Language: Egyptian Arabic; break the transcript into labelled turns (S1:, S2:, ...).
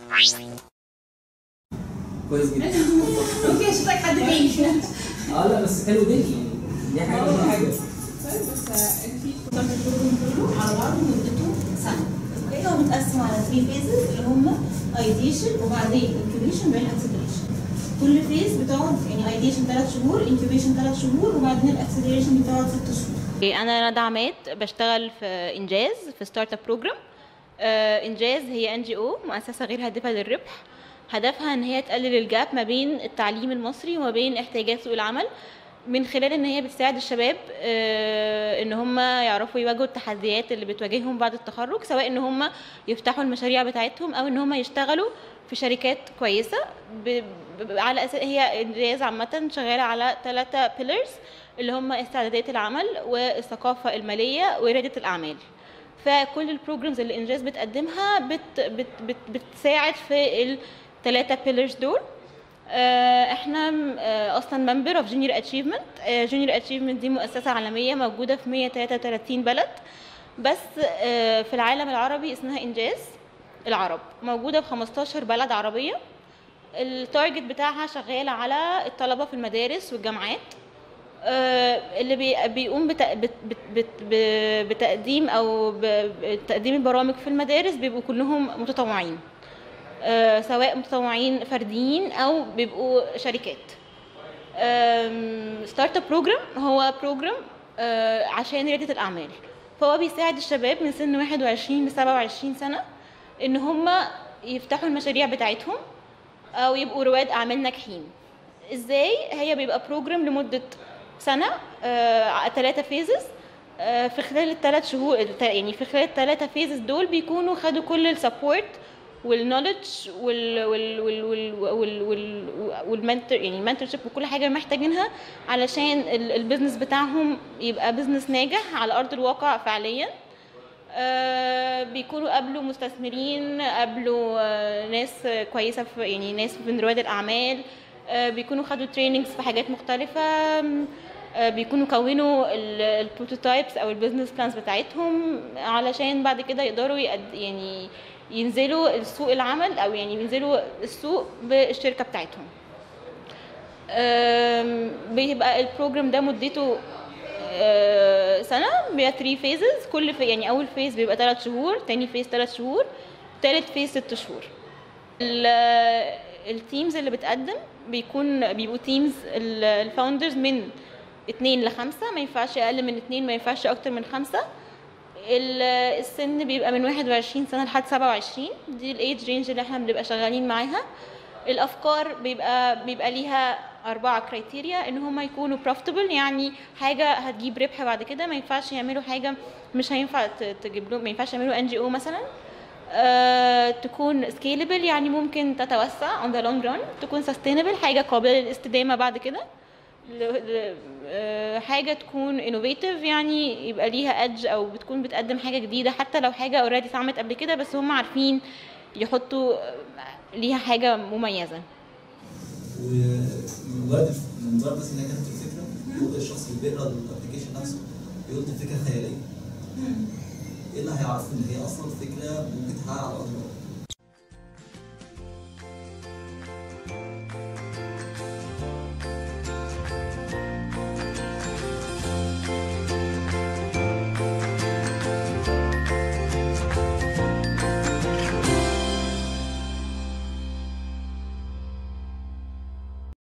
S1: كويس جدا
S2: اوكي اشوف لك حد تاني
S1: اه لا بس حلو جدا يعني دي حاجه دي حاجه
S2: طيب بس انت كنت البروجرام كله على بعضه مدته سنه
S3: اوكي هو متقسم على 3 فيزز اللي هم ايديشن وبعدين انكيوبيشن وبعدين اكسلريشن كل فيز بتقعد يعني ايديشن 3 شهور انكيوبيشن 3 شهور وبعدين الاكسلريشن بتقعد 6 شهور
S4: انا ندى عماد بشتغل في انجاز في ستارت اب بروجرام انجاز هي ان جي او مؤسسه غير هادفه للربح هدفها ان هي تقلل الجاب ما بين التعليم المصري وما بين احتياجات سوق العمل من خلال ان هي بتساعد الشباب آه، ان هم يعرفوا يواجهوا التحديات اللي بتواجههم بعد التخرج سواء ان هم يفتحوا المشاريع بتاعتهم او ان هم يشتغلوا في شركات كويسه ب... ب... على اساس هي انجاز عامه شغاله على ثلاثه بيلرز اللي هم استعدادات العمل والثقافه الماليه ورياده الاعمال فكل البروجرامز اللي انجاز بتقدمها بت بت بت بتساعد في الثلاثه بيلرز دول آه، احنا م- آه، اصلا ممبر اوف جونيور اتشيفمنت جونيور اتشيفمنت دي مؤسسه عالميه موجوده في 133 بلد بس آه، في العالم العربي اسمها انجاز العرب موجوده في 15 بلد عربيه التارجت بتاعها شغال على الطلبه في المدارس والجامعات آه، اللي بي- بيقوم بت- بت- بت- بت- ب- بتقديم او ب- بتقديم البرامج في المدارس بيبقوا كلهم متطوعين آه، سواء متطوعين فرديين او بيبقوا شركات ستارت اب بروجرام هو بروجرام عشان رياده الاعمال فهو بيساعد الشباب من سن 21 ل 27 سنه ان هم يفتحوا المشاريع بتاعتهم او يبقوا رواد اعمال ناجحين ازاي هي بيبقى بروجرام لمده سنه ثلاثه فيزز في خلال الثلاث شهور الت- يعني في خلال الثلاثه فيزز دول بيكونوا خدوا كل السبورت والنولج وال وال وال وال وال وال والمنتور يعني المنتورشيب وكل حاجه محتاجينها علشان ال- البيزنس بتاعهم يبقى بيزنس ناجح على ارض الواقع فعليا آه، بيكونوا قابلوا مستثمرين قابلوا آه، ناس كويسه في يعني ناس من رواد الاعمال آه، بيكونوا خدوا تريننجز في حاجات مختلفه آه، بيكونوا كونوا البروتوتايبس او البيزنس بلانز بتاعتهم علشان بعد كده يقدروا يقد يعني ينزلوا سوق العمل او يعني ينزلوا السوق بالشركه بتاعتهم آم، بيبقى البروجرام ده مدته آه، سنه بيبقى 3 فيزز كل في يعني اول فيز بيبقى 3 شهور تاني فيز 3 شهور تالت فيز 6 شهور ال- التيمز اللي بتقدم بيكون بيبقوا تيمز الفاوندرز من اتنين لخمسة ما ينفعش اقل من اتنين ما ينفعش اكتر من خمسة ال- السن بيبقى من 21 سنة لحد 27 دي الايدج رينج اللي احنا بنبقى شغالين معاها الافكار بيبقى بيبقى ليها اربعه كرايتيريا ان هم يكونوا بروفيتبل يعني حاجه هتجيب ربح بعد كده ما ينفعش يعملوا حاجه مش هينفع ت- تجيب لهم ما ينفعش يعملوا ان جي او مثلا آه، تكون سكيلبل يعني ممكن تتوسع on the long run تكون sustainable حاجه قابله للاستدامه بعد كده ل- ل- آه، حاجه تكون innovative يعني يبقى ليها edge او بتكون بتقدم حاجه جديده حتى لو حاجه اوريدي اتعملت قبل كده بس هم عارفين يحطوا آه، ليها حاجه مميزه
S5: ومجرد مجرد بس انها كانت الفكره يقول الشخص اللي بيقرا الابلكيشن نفسه يقول دي فكره خياليه ايه اللي هيعرفه ان هي اصلا فكره ممكن تتحقق على ارض الواقع